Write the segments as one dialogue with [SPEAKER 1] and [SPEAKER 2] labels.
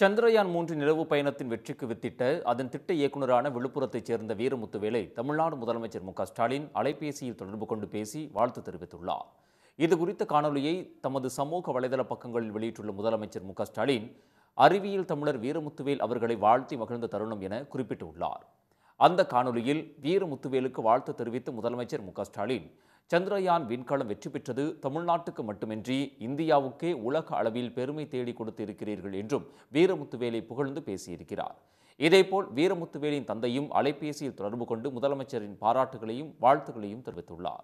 [SPEAKER 1] சந்திரயான் மூன்று நிலவு பயணத்தின் வெற்றிக்கு வித்திட்ட அதன் திட்ட இயக்குநரான விழுப்புரத்தைச் சேர்ந்த வீரமுத்துவேலை தமிழ்நாடு முதலமைச்சர் மு க ஸ்டாலின் அலைபேசியில் தொடர்பு கொண்டு பேசி வாழ்த்து தெரிவித்துள்ளார் இது குறித்த காணொலியை தமது சமூக வலைதள பக்கங்களில் வெளியிட்டுள்ள முதலமைச்சர் மு க ஸ்டாலின் அறிவியல் தமிழர் வீரமுத்துவேல் அவர்களை வாழ்த்தி மகிழ்ந்த தருணம் என குறிப்பிட்டுள்ளார் அந்த காணொலியில் வீரமுத்துவேலுக்கு வாழ்த்து தெரிவித்த முதலமைச்சர் மு க ஸ்டாலின் சந்திரயான் விண்கலம் வெற்றி பெற்றது தமிழ்நாட்டுக்கு மட்டுமின்றி இந்தியாவுக்கே உலக அளவில் பெருமை தேடி கொடுத்திருக்கிறீர்கள் என்றும் வீரமுத்துவேலை புகழ்ந்து பேசியிருக்கிறார் இதேபோல் வீரமுத்துவேலின் தந்தையும் அலைபேசியில் தொடர்பு கொண்டு முதலமைச்சரின் பாராட்டுகளையும் வாழ்த்துகளையும் தெரிவித்துள்ளார்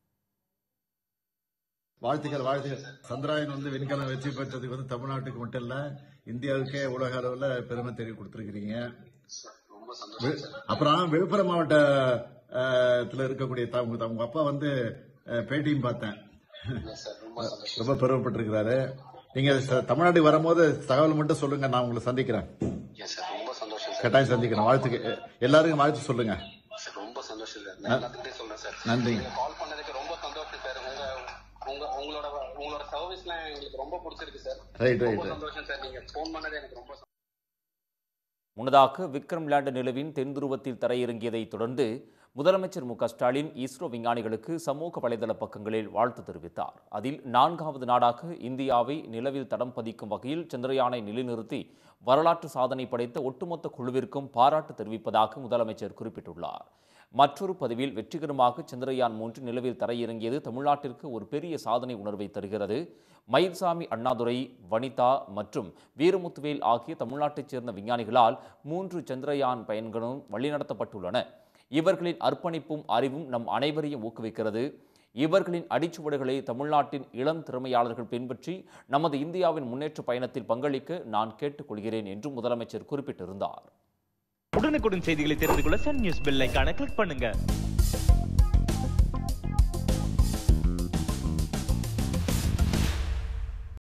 [SPEAKER 2] வாழ்த்துக்கள் வாழ்த்துக்கள் சந்திராயன் வந்து விண்கலம் வெற்றி பெற்றதுக்கு வந்து தமிழ்நாட்டுக்கு மட்டும் இல்ல இந்தியாவுக்கே உலக அளவுல பெருமை தேடி கொடுத்திருக்கிறீங்க வி- அப்புறம் விழுப்புரம் மாவட்டத்துல இருக்கக்கூடிய த- உங்க உங்க அப்பா வந்து அஹ், பேட்டியும் பார்த்தேன் ரொம்ப பெருமைப்பட்டிருக்கிறாரு நீங்க ச- தமிழ்நாட்டுக்கு வரும்போது தகவல் மட்டும் சொல்லுங்க நான் உங்களை சந்திக்கிறேன்
[SPEAKER 3] எஸ் சார் ரொம்ப சந்தோஷம் சார்
[SPEAKER 2] கட்டாயம் சந்திக்கிறேன் வாழ்த்துக்கு எல்லாருக்கும் வாழ்த்து சொல்லுங்க
[SPEAKER 3] சார் ரொம்ப சந்தோஷம் சார் நான் எல்லாத்துக்கிட்டே சொல்றேன் சார்
[SPEAKER 2] நன்றிங்க.
[SPEAKER 3] நீங்க கால் பண்ணதுக்கு ரொம்ப சந்தோஷம் சார் உங்க உங்க உங்களோட உங்களோட சர்வீஸ்லாம் எங்களுக்கு ரொம்ப பிடிச்சிருக்கு சார்
[SPEAKER 2] ரைட் ரைட்
[SPEAKER 3] ரொம்ப சந்தோஷம் சார் நீங்க ஃபோன் பண்ணது எனக்கு ரொம்ப சந்தோஷம்.
[SPEAKER 1] முன்னதாக விக்ரம் லேண்டர் நிலவின் தென் துருவத்தில் தரையிறங்கியதைத் தொடர்ந்து முதலமைச்சர் மு க ஸ்டாலின் இஸ்ரோ விஞ்ஞானிகளுக்கு சமூக வலைதள பக்கங்களில் வாழ்த்து தெரிவித்தார் அதில் நான்காவது நாடாக இந்தியாவை நிலவில் தடம் பதிக்கும் வகையில் சந்திரயானை நிலைநிறுத்தி வரலாற்று சாதனை படைத்த ஒட்டுமொத்த குழுவிற்கும் பாராட்டு தெரிவிப்பதாக முதலமைச்சர் குறிப்பிட்டுள்ளார் மற்றொரு பதிவில் வெற்றிகரமாக சந்திரயான் மூன்று நிலவில் தரையிறங்கியது தமிழ்நாட்டிற்கு ஒரு பெரிய சாதனை உணர்வை தருகிறது மயில்சாமி அண்ணாதுரை வனிதா மற்றும் வீரமுத்துவேல் ஆகிய தமிழ்நாட்டைச் சேர்ந்த விஞ்ஞானிகளால் மூன்று சந்திரயான் பயன்களும் வழிநடத்தப்பட்டுள்ளன இவர்களின் அர்ப்பணிப்பும் அறிவும் நம் அனைவரையும் ஊக்குவிக்கிறது இவர்களின் அடிச்சுவடுகளை தமிழ்நாட்டின் இளம் திறமையாளர்கள் பின்பற்றி நமது இந்தியாவின் முன்னேற்ற பயணத்தில் பங்களிக்க நான் கேட்டுக்கொள்கிறேன் என்றும் முதலமைச்சர் குறிப்பிட்டிருந்தார்
[SPEAKER 4] உடனுக்குடன் செய்திகளை தெரிந்து கொள்ள சன் நியூஸ் பெல் ஐகானை கிளிக் பண்ணுங்க